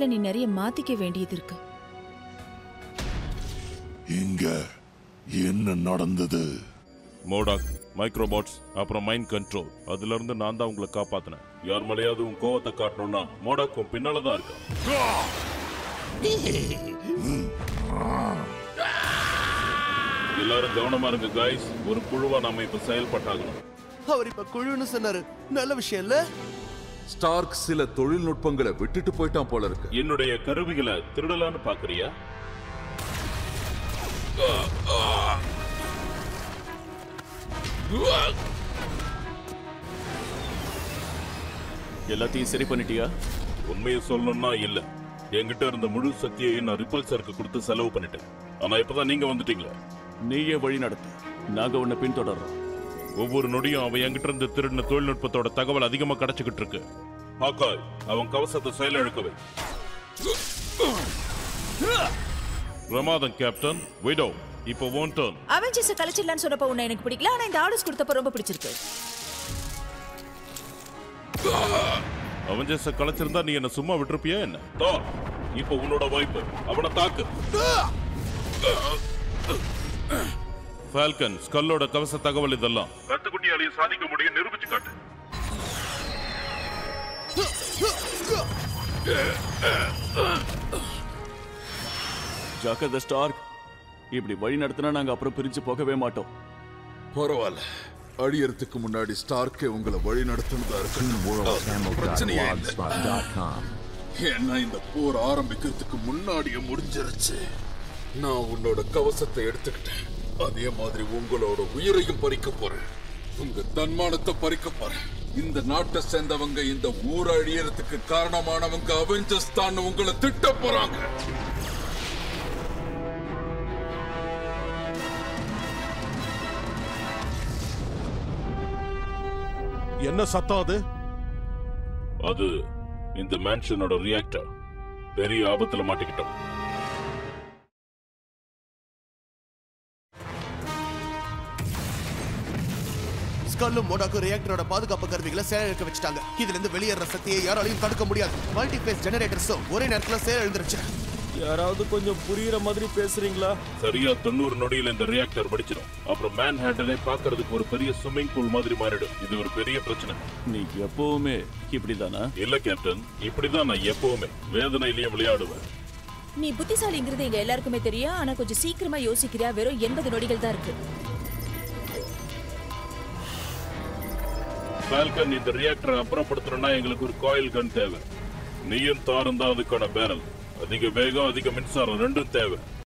விஷயத்துல நீ நிறைய மாத்திக்க வேண்டியது இருக்கு இங்க என்ன நடந்தது மோடாக் மைக்ரோபாட்ஸ் அப்புறம் மைண்ட் கண்ட்ரோல் அதுல இருந்து நான் தான் உங்களை காப்பாத்தினேன் யார் மேலேயாவது உன் கோவத்தை காட்டணும்னா மோடாக் உன் பின்னால தான் இருக்கான் எல்லாரும் கவனமா இருங்க காய்ஸ் ஒரு குழுவா நாம இப்ப செயல்பட்டாகணும் அவர் இப்ப குழுன்னு சொன்னாரு நல்ல விஷயம் இல்ல ஸ்டார்க் சில தொழில்நுட்பங்களை விட்டுட்டு போயிட்டான் போல இருக்கு என்னுடைய கருவிகளை திருடலான்னு பாக்குறியா எல்லாத்தையும் சரி பண்ணிட்டியா உண்மையை சொல்லணும்னா இல்ல என்கிட்ட இருந்த முழு சக்தியையும் நான் ரிப்பல்சருக்கு கொடுத்து செலவு பண்ணிட்டேன் ஆனா இப்பதான் நீங்க வந்துட்டீங்களே நீயே வழி நடத்து நாங்க உன்னை பின்தொடர்றோம் ஒவ்வொரு நொடியும் அவன் என்கிட்ட இருந்து திருடின தொழில்நுட்பத்தோட தகவல் அதிகமா கிடைச்சுக்கிட்டு இருக்கு ஹாக்காய் அவன் கவசத்தை செயலிழக்கவை பிரமாதம் கேப்டன் விடோ இப்போ ஓன் டர்ன் அவெஞ்சர்ஸ் கலைச்சிடலான்னு சொன்னப்ப உன்னை எனக்கு பிடிக்கல ஆனா இந்த ஆர்டர்ஸ் கொடுத்தப்ப ரொம்ப பிடிச்சிருக்கு அவெஞ்சர்ஸ கலைச்சிருந்தா நீ என்ன சும்மா விட்டுருப்பியா என்ன தார் இப்போ உன்னோட வாய்ப்பு அவனை தாக்கு ஃபால்கன் ஸ்கல்லோட கவச தகவல் இதெல்லாம் கத்துக்குட்டியாலையும் சாதிக்க முடியும் நிரூபிச்சு காட்டு ஜாக்கிரதை ஸ்டார்க் இப்படி வழி நடத்தினா நாங்க அப்புறம் பிரிஞ்சு போகவே மாட்டோம் பரவாயில்ல அழியறதுக்கு முன்னாடி ஸ்டார்க்கே உங்களை வழி நடத்தினதா இருக்கு பிரச்சனையே இல்லை. worldtamilguidewildspot.com. ஏன்னா இந்த போர் ஆரம்பிக்கிறதுக்கு முன்னாடியே முடிஞ்சிருச்சு நான் உன்னோட கவசத்தை எடுத்துக்கிட்டேன் அதே மாதிரி உங்களோட உயிரையும் பறிக்க போறேன் உங்க தன்மானத்தை பறிக்க போறேன் இந்த நாட்டை சேர்ந்தவங்க இந்த ஊர் அழியறதுக்கு காரணமானவங்க அவெஞ்சர்ஸ் தான் உங்களை திட்ட போறாங்க என்ன சத்தம் அது அது இந்த மேன்ஷனோட ரியாக்டர் பெரிய ஆபத்துல மாட்டிக்கிட்டோம் ஸ்கல்லும் மோடாக்கும் ரியாக்டரோட பாதுகாப்பு கருவிகளை செயலிழக்க வச்சுட்டாங்க இதுல இருந்து வெளியேற சக்தியை யாராலையும் தடுக்க முடியாது மல்டிபேஸ் ஜெனரேட்டர்ஸும் ஒரே நேரத்துல செயலிழந்துருச்சு யாராவது கொஞ்சம் புரியுற மாதிரி பேசுறீங்களா சரியா தொண்ணூறு நொடியில இந்த ரியாக்டர் வெடிச்சிடும் அப்புறம் மேன் ஹேண்டலை பாக்குறதுக்கு ஒரு பெரிய ஸ்விம்மிங் பூல் மாதிரி மாறிடும் இது ஒரு பெரிய பிரச்சனை நீ எப்பவுமே இப்படிதானா இல்ல கேப்டன் இப்படிதான் நான் எப்பவுமே வேதனையிலேயே விளையாடுவேன் நீ புத்திசாலிங்கிறது எங்க எல்லாருக்குமே தெரியும் ஆனா கொஞ்சம் சீக்கிரமா யோசிக்கிறியா வெறும் எண்பது நொடிகள் தான் இருக்கு ஃபால்கன் இந்த ரியாக்டரை அப்புறப்படுத்தணும்னா எங்களுக்கு ஒரு காயில் கன் தேவை நீயும் தாரும் தான் அதுக்கான பேரல் அதிக வேகம் அதிக மின்சாரம் ரெண்டும் தேவை